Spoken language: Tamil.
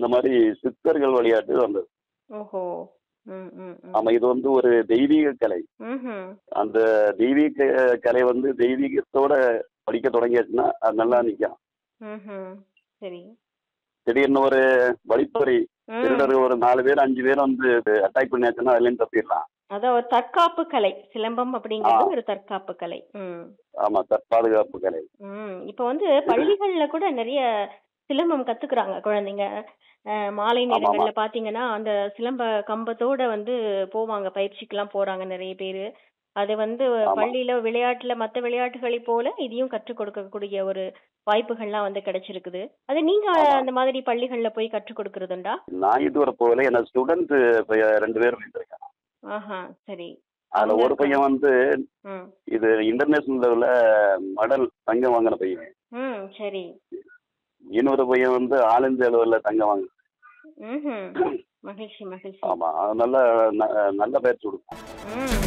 மாதிரி சித்தர்கள் விளையாட்டு வந்தது ஓஹோ ம் ம் ம். ஆமா இது வந்து ஒரு தெய்வீக கலை ம்ஹும். அந்த தெய்வீக கலை வந்து தெய்வீகத்தோட படிக்க தொடங்கியாச்சுன்னா அது நல்லா நிற்கும் ம்ஹும். சரி திடீர்னு ஒரு வழிப்பறி ம். திருடர் ஒரு நாலு பேர் அஞ்சு பேர் வந்து அட்டாக் பண்ணியாச்சுன்னா அதுலேயும் தப்பிடலாம் அதான் ஒரு தற்காப்பு கலை சிலம்பம் அப்படிங்கிறது ஆ. ஒரு தற்காப்பு கலை ம் ஆமா தற்பாதுகாப்பு கலை ம் இப்போ வந்து பள்ளிகள்ல கூட நிறைய சிலம்பம் கத்துக்கிறாங்க குழந்தைங்க அஹ், மாலை ஆமா, நேரங்கள்ல பாத்தீங்கன்னா அந்த சிலம்ப கம்பத்தோட வந்து போவாங்க பயிற்சிக்கெல்லாம் போறாங்க நிறைய பேரு அது வந்து ஆமா. பள்ளியில விளையாட்டுல மத்த விளையாட்டுகளை போல இதையும் கற்றுக் கொடுக்கக்கூடிய ஒரு வாய்ப்புகள்லாம் வந்து கிடைச்சிருக்குது அது நீங்க ஆமா. அந்த மாதிரி பள்ளிகள்ல போய் கற்றுக் கொடுக்கறதுண்டா நான் இதுவரை போகல என்ன ஸ்டூடெண்ட் ரெண்டு பேர் இருக்காங்க ஆஹா சரி அதுல அவங்க ஒரு பையன் வந்து ம் இது இன்டர்நேஷனல் லெவல்ல மெடல் தங்கம் வாங்கின பையன் ம் சரி இன்னொரு பையன் வந்து ஆல் இந்தியா லெவல்ல தங்கம் வாங்க ம் மகிழ்ச்சி மகிழ்ச்சி ஆமா அது நல்ல ந- நல்ல பயிற்சி கொடுக்கும் ம்